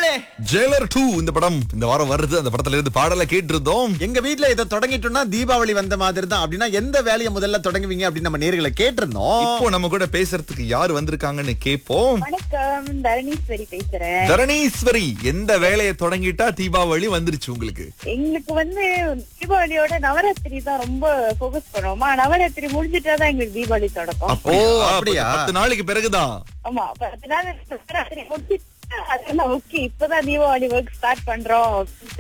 Jailer two இந்த படம் இந்த வாரம் வருது அந்த படத்துல இருந்து பாடலை கேட்டிருந்தோம் எங்க வீட்ல இதை தொடங்கிட்டோம்னா தீபாவளி வந்த மாதிரி தான் அப்படின்னா எந்த வேலையை முதல்ல தொடங்குவீங்க அப்படின்னு நம்ம நேர்களை கேட்டிருந்தோம் இப்போ நம்ம கூட பேசுறதுக்கு யார் வந்திருக்காங்கன்னு கேட்போம் வணக்கம் தரணீஸ்வரி பேசுறேன் தரணீஸ்வரி எந்த வேலையை தொடங்கிட்டா தீபாவளி வந்துருச்சு உங்களுக்கு எங்களுக்கு வந்து தீபாவளியோட நவராத்திரி தான் ரொம்ப ஃபோக்கஸ் பண்ணுவோமா நவராத்திரி முடிஞ்சிட்டாதான் எங்களுக்கு தீபாவளி தொடக்கம் அப்படியா? ஓ, அப்ப அப்படியா? பத்து நாளைக்கு பிறகுதான் ஆமா பத்து நாள் நவராத்திரி முடிஞ்சிட்டு அதெல்லாம் ஓகே இப்பதான் தீபாவளி ஒர்க் ஸ்டார்ட் பண்றோம் அப்படின்னு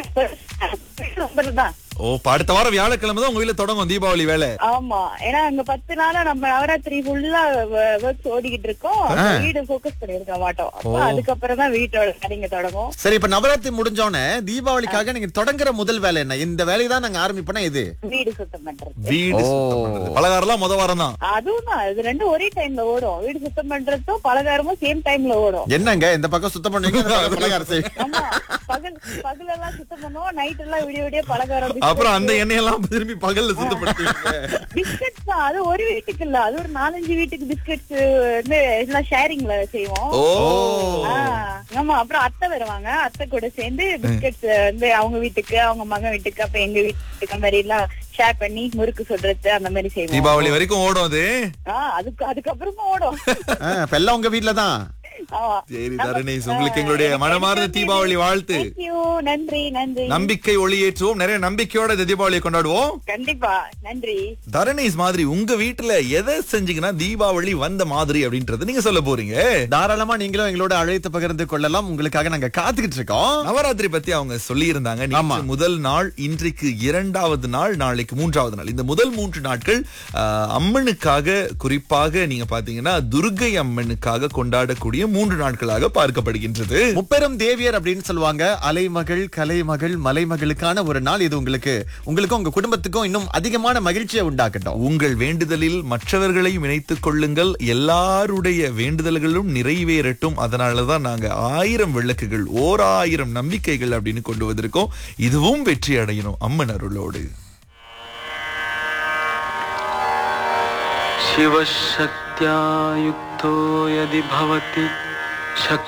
சொல்லிட்டு ரொம்ப தான் ஓ இப்ப அடுத்த வாரம் வியாழக்கிழமை தான் உங்க வீட்டுல தொடங்கும் தீபாவளி வேலை ஆமா ஏன்னா அங்க பத்து நாளா நம்ம நவராத்திரி ஃபுல்லா ஒர்க்ஸ் ஓடிக்கிட்டு இருக்கோம் அப்ப வீடு ஃபோக்கஸ் பண்ணிருக்க மாட்டோம் அப்ப அதுக்கப்புறம் தான் வீட்டோட வேலைங்க தொடங்கும் சரி இப்ப நவராத்திரி முடிஞ்சோடனே தீபாவளிக்காக நீங்க தொடங்குற முதல் வேலை என்ன இந்த வேலையை தான் நாங்க ஆரம்பிப்போனா இது வீடு சுத்தம் பண்றது வீடு சுத்தம் பண்றது. பலகாரம்லாம் முத வாரம் தான் அதுவும் தான் இது ரெண்டும் ஒரே டைம்ல ஓடும் வீடு சுத்தம் பண்றதும் பலகாரமும் சேம் டைம்ல ஓடும் என்னங்க இந்த பக்கம் சுத்தம் பண்ணுவீங்க இந்த பக்கம் பலகாரம் செய்வீங்க. ஆமா பகல் பகல் எல்லாம் சுத்தம் பண்ணுவோம் நைட் எல்லாம் விடிய விடிய பலகாரம் அப்புறம் அந்த எண்ணெயெல்லாம் திரும்பி பகல்ல சுத்தப்படுத்துவீங்க பிஸ்கட்ஸ் தான் அது ஒரு வீட்டுக்கு இல்ல அது ஒரு நாலஞ்சு வீட்டுக்கு பிஸ்கட்ஸ் வந்து எல்லாம் ஷேரிங்ல செய்வோம் ஓ ஆ, ஆமா அப்புறம் அத்தை வருவாங்க அத்தை கூட சேர்ந்து பிஸ்கட்ஸ் வந்து அவங்க வீட்டுக்கு அவங்க மகன் வீட்டுக்கு அப்ப எங்க வீட்டுக்கு அந்த மாதிரி எல்லாம் ஷேர் பண்ணி முறுக்கு சொல்றது அந்த மாதிரி செய்வோம் தீபாவளி வரைக்கும் ஓடும் அது ஆ, அதுக்கு அதுக்கப்புறமா ஓடும் ஆ, இப்ப எல்லாம் உங்க வீட்ல தான் ஆமா சரி தரணேஷ் உங்களுக்கு எங்களுடைய மனமார்ந்த தீபாவளி வாழ்த்து Thank you. நன்றி நன்றி நம்பிக்கை ஒளியேற்றுவோம் நிறைய நம்பிக்கையோட இந்த தீபாவளியை கொண்டாடுவோம் கண்டிப்பா நன்றி தரணேஷ் மாதிரி உங்க வீட்டுல எதை செஞ்சீங்கன்னா தீபாவளி வந்த மாதிரி அப்படின்றது நீங்க சொல்ல போறீங்க தாராளமா நீங்களும் எங்களோட அழைத்து பகிர்ந்து கொள்ளலாம் உங்களுக்காக நாங்க காத்துக்கிட்டு இருக்கோம் நவராத்திரி பத்தி அவங்க சொல்லி இருந்தாங்க ஆமா. முதல் நாள் இன்றைக்கு இரண்டாவது நாள் நாளைக்கு மூன்றாவது நாள் இந்த முதல் மூன்று நாட்கள் ஆஹ், அம்மனுக்காக குறிப்பாக நீங்க பாத்தீங்கன்னா துர்கை அம்மனுக்காக கொண்டாடக்கூடிய மூன்று நாட்களாக பார்க்கப்படுகின்றது முப்பெரும் தேவியர் அப்படின்னு சொல்லுவாங்க அலைமகள் கலைமகள் மலைமகளுக்கான ஒரு நாள் இது உங்களுக்கு உங்களுக்கும் உங்க குடும்பத்துக்கும் இன்னும் அதிகமான மகிழ்ச்சியை உண்டாக்கட்டும் உங்கள் வேண்டுதலில் மற்றவர்களையும் இணைத்துக் கொள்ளுங்கள் எல்லாருடைய வேண்டுதல்களும் நிறைவேறட்டும் அதனாலதான் நாங்க ஆயிரம் விளக்குகள் ஓர் ஆயிரம் நம்பிக்கைகள் அப்படின்னு கொண்டு வந்திருக்கோம் இதுவும் வெற்றி அடையணும் அம்மன் அருளோடு शिवशक्त्या युक्तो यदि भवति शक्